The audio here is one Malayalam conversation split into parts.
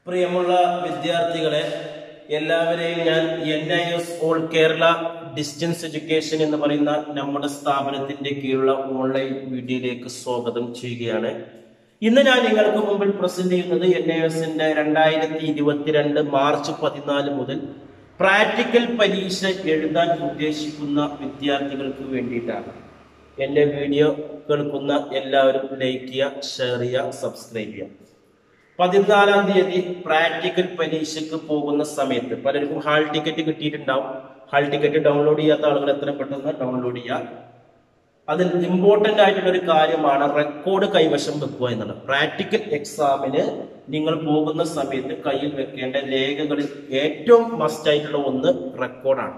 പ്രിയമുള്ള വിദ്യാർത്ഥികളെ എല്ലാവരെയും ഞാൻ N I S all Kerala distance education എന്ന് പറയുന്ന നമ്മുടെ സ്ഥാപനത്തിന്റെ കീഴിലുള്ള ഓൺലൈൻ വീഡിയോയിലേക്ക് സ്വാഗതം ചെയ്യുകയാണ് ഇന്ന് ഞാൻ നിങ്ങൾക്ക് മുമ്പിൽ പ്രസന്റ് ചെയ്യുന്നത് എൻ ഐ എസിന്റെ രണ്ടായിരത്തി ഇരുപത്തിരണ്ട് മാർച്ച് പതിനാല് മുതൽ പ്രാക്ടിക്കൽ പരീക്ഷ എഴുതാൻ ഉദ്ദേശിക്കുന്ന വിദ്യാർത്ഥികൾക്ക് വേണ്ടിയിട്ടാണ് എന്റെ വീഡിയോ കേൾക്കുന്ന എല്ലാവരും ലൈക്ക് ചെയ്യുക ഷെയർ ചെയ്യുക സബ്സ്ക്രൈബ് ചെയ്യുക പതിനാലാം തീയതി പ്രാക്ടിക്കൽ പരീക്ഷയ്ക്ക് പോകുന്ന സമയത്ത് പലർക്കും ഹാൾ ടിക്കറ്റ് കിട്ടിയിട്ടുണ്ടാവും ഹാൾ ടിക്കറ്റ് ഡൗൺലോഡ് ചെയ്യാത്ത ആളുകൾ എത്ര പെട്ടെന്ന് ഡൗൺലോഡ് ചെയ്യുക അതിൽ ഇമ്പോർട്ടന്റ് ആയിട്ടുള്ള ഒരു കാര്യമാണ് റെക്കോർഡ് കൈവശം വെക്കുക എന്നുള്ളത് പ്രാക്ടിക്കൽ എക്സാമിന് നിങ്ങൾ പോകുന്ന സമയത്ത് കയ്യിൽ വെക്കേണ്ട രേഖകളിൽ ഏറ്റവും മസ്റ്റ് ആയിട്ടുള്ള ഒന്ന് റെക്കോർഡാണ്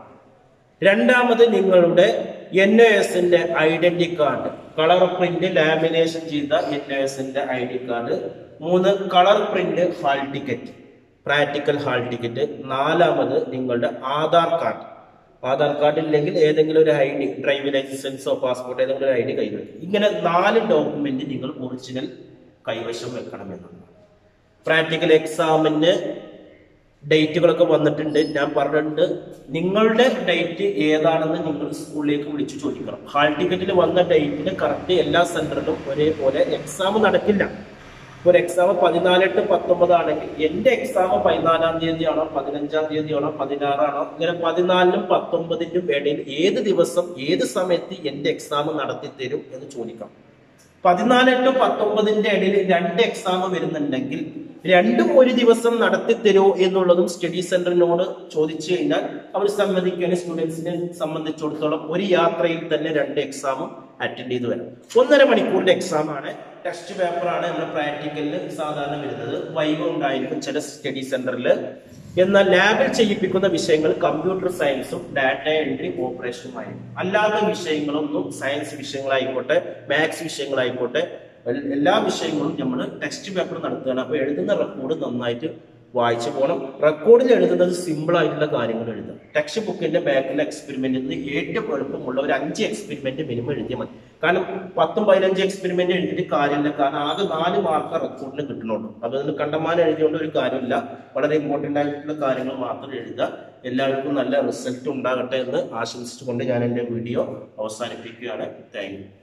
രണ്ടാമത് നിങ്ങളുടെ എൻ ഒ എസിന്റെ identity card colour print lamination ചെയ്ത എൻ ഒ എസിന്റെ ഐ ഡി കാർഡ് മൂന്ന് colour print hall ticket practical hall ticket നാലാമത് നിങ്ങളുടെ ആധാർ കാർഡ് ആധാർ കാർഡ് ഇല്ലെങ്കിൽ ഏതെങ്കിലും ഒരു ഐ ഡി ഡ്രൈവിംഗ് ലൈസൻസോ പാസ്പോർട്ടോ ഏതെങ്കിലും ഒരു ഐ ഡി കയ്യിൽ വെക്കും ഇങ്ങനെ നാല് ഡോക്യുമെന്റ് നിങ്ങൾ ഒറിജിനൽ കൈവശം വെക്കണമെന്നാണ് പ്രാക്ടിക്കൽ എക്സാമിന് ഡേറ്റുകളൊക്കെ വന്നിട്ടുണ്ട് ഞാൻ പറഞ്ഞിട്ടുണ്ട് നിങ്ങളുടെ ഡേറ്റ് ഏതാണെന്ന് നിങ്ങൾ സ്കൂളിലേക്ക് വിളിച്ചു ചോദിക്കണം ഹാൾ ടിക്കറ്റിൽ വന്ന ഡേറ്റിന് കറക്റ്റ് എല്ലാ സെന്ററിലും ഒരേപോലെ എക്സാം നടക്കില്ല ഒരു എക്സാം പതിനാലെട്ട് പത്തൊമ്പതാണെങ്കിൽ എന്റെ എക്സാം പതിനാലാം തീയതിയാണോ പതിനഞ്ചാം തീയതിയാണോ പതിനാറാണോ ഇങ്ങനെ പതിനാലിനും പത്തൊമ്പതിനും ഇടയിൽ ഏത് ദിവസം ഏത് സമയത്ത് എന്റെ എക്സാം നടത്തി തരും എന്ന് ചോദിക്കാം പതിനാലെട്ട് പത്തൊമ്പതിന്റെ ഇടയിൽ രണ്ട് എക്സാം വരുന്നുണ്ടെങ്കിൽ രണ്ടും ഒരു ദിവസം നടത്തി തരുമോ എന്നുള്ളതും സ്റ്റഡി സെന്ററിനോട് ചോദിച്ചു കഴിഞ്ഞാൽ അവർ സമ്മതിക്കുകയാണ് സ്റ്റുഡൻസിനെ സംബന്ധിച്ചിടത്തോളം ഒരു യാത്രയിൽ തന്നെ രണ്ട് എക്സാമും അറ്റൻഡ് ചെയ്ത് വരാം ഒന്നര മണിക്കൂറിന്റെ എക്സാം ആണ് ടെസ്റ്റ് പേപ്പറാണ് നമ്മുടെ പ്രാക്ടിക്കലിൽ സാധാരണ വരുന്നത് വൈവ് ഉണ്ടായിരിക്കും ചില സ്റ്റഡി സെന്ററിൽ എന്നാൽ ലാബിൽ ചെയ്യിപ്പിക്കുന്ന വിഷയങ്ങൾ കമ്പ്യൂട്ടർ സയൻസും ഡാറ്റ എൻട്രി ഓപ്പറേഷനുമായിരിക്കും അല്ലാത്ത വിഷയങ്ങളൊന്നും സയൻസ് വിഷയങ്ങളായിക്കോട്ടെ മാത്സ് വിഷയങ്ങളായിക്കോട്ടെ എൽ- എല്ലാ വിഷയങ്ങളും നമ്മൾ ടെക്സ്റ്റ് പേപ്പർ നടത്തുകയാണ് അപ്പോൾ എഴുതുന്ന റെക്കോർഡ് നന്നായിട്ട് വായിച്ചു പോകണം റെക്കോർഡിൽ എഴുതുന്നത് സിമ്പിൾ ആയിട്ടുള്ള കാര്യങ്ങൾ എഴുതുക ടെക്സ്റ്റ് ബുക്കിന്റെ ബാക്കിലെ എക്സ്പെരിമെന്റിൽ നിന്ന് ഏറ്റവും എളുപ്പമുള്ള ഒരു അഞ്ച് എക്സ്പെരിമെന്റ് മിനിമം എഴുതിയാൽ മതി കാരണം പത്തും പതിനഞ്ച് എക്സ്പെരിമെന്റ് എഴുതിയിട്ട് കാര്യമില്ല കാരണം ആകെ നാല് മാർക്ക് റെക്കോർഡിന് കിട്ടണുള്ളൂ അപ്പൊ അതിന് കണ്ടമാനം എഴുതിയോണ്ട് ഒരു കാര്യമില്ല വളരെ ഇമ്പോർട്ടന്റ് ആയിട്ടുള്ള കാര്യങ്ങൾ മാത്രം എഴുതുക എല്ലാവർക്കും നല്ല റിസൾട്ട് ഉണ്ടാകട്ടെ എന്ന് ആശംസിച്ചുകൊണ്ട് ഞാൻ എൻ്റെ വീഡിയോ അവസാനിപ്പിക്കുകയാണ് താങ്ക് യു